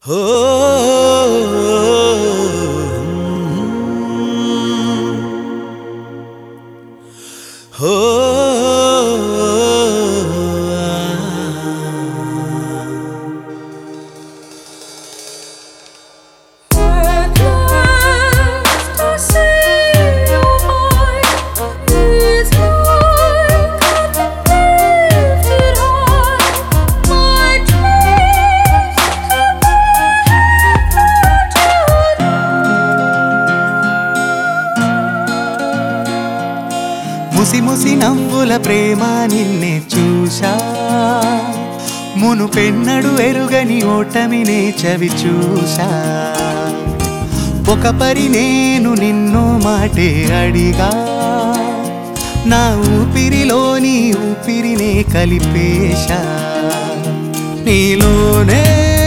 హో హో ముసి ముసి నవ్వుల ప్రేమ నిన్నే చూశా మును పెన్నడు ఎరుగని ఓటమినే చవి చూశా ఒక పరి నేను నిన్నో మాటే అడిగా నా ఊపిరిలోని ఊపిరినే కలిపేశా నీలోనే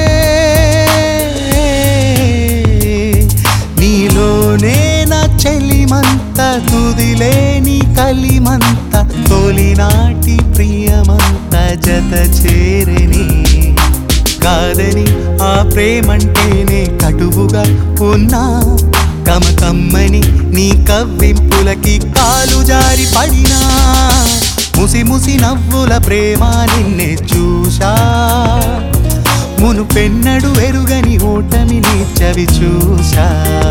నీలోనే నా చెలిమంత తుదిలేని కలిమంత తొలినాటి ప్రియమంత జత చేరని కాదని ఆ ప్రేమంటేనే కటువుగా ఉన్నా కమకమ్మని నీ కవ్వింపులకి కాలు జారి పడినా ముసి ముసి నవ్వుల ప్రేమ నిన్నే చూశా మును పెన్నడు ఎరుగని ఓటమిని చవి చూశా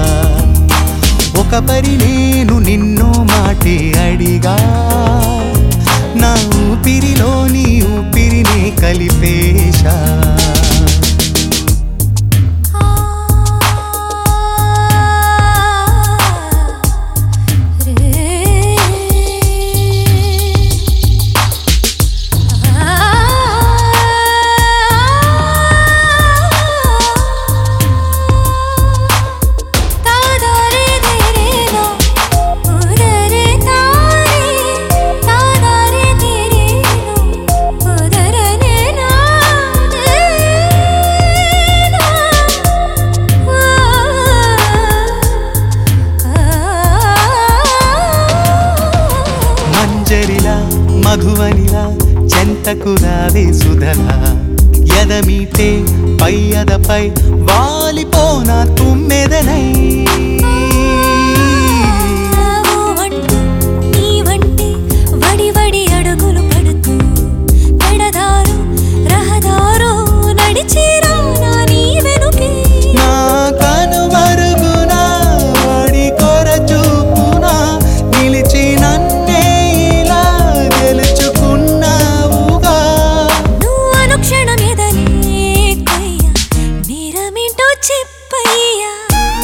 ఒక పరి నేను నిన్ను మాటే అడిగా నా ఊపిరిలోని ఊపిరిని కలిపేశా మంజరిలా మధువనిలా చెంతకు రావే సుధలా ఎదమీటే పై అదపై వాలిపోనా తుమ్మెదనై వడి వడి అడుగులు పడుతూ పెడదారు రహదారు నడిచిరా నా నీ వెనుకే నా కనుమరుగున వాడి కొర చూపున నిలిచి నన్నే ఇలా గెలుచుకున్నావుగా నువ్వు అనుక్షణం ఎదనే కొయ్య నేరమేంటో చెప్పయ్యా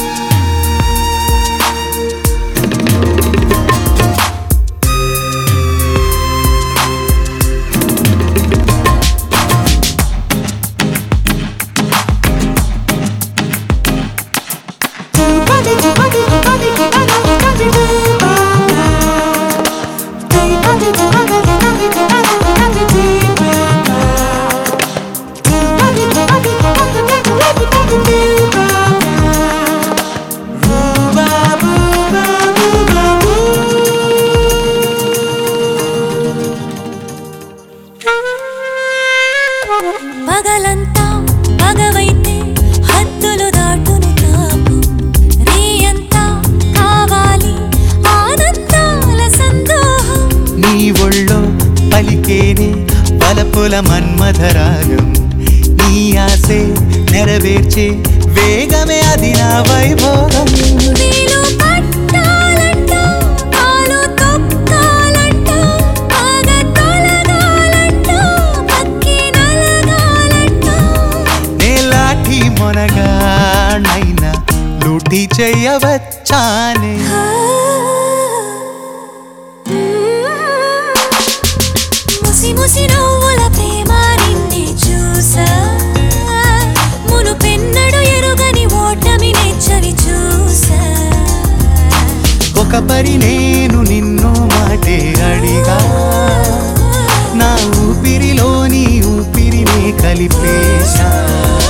పగలంతా పగవైతే హద్దులు దాటును తాపం రేయంతా కావాలి ఆనందాల సందోహం నీ ఒళ్ళో పలికేనే పలపుల మన్మధరాగం నీ ఆసే నెరవేర్చే వేగమే అది నా వైభోగం నీలో పట్టాలంట కాలు తొక్కాలంట పగ తొలగాలంట పక్కి నలగాలంట నేలాఠి మొనగానైనా లూటి చెయ్యవచ్చానే ముసి ముసి నవ్వుల ప్రేమ నిన్నే చూసా మును పెన్నడు ఎరుగని ఓటమి నెచ్చవి చూసా ఒక పరి నేను నిన్ను మాటే అడిగా నా ఊపిరిలోని ఊపిరిని కలిపేశా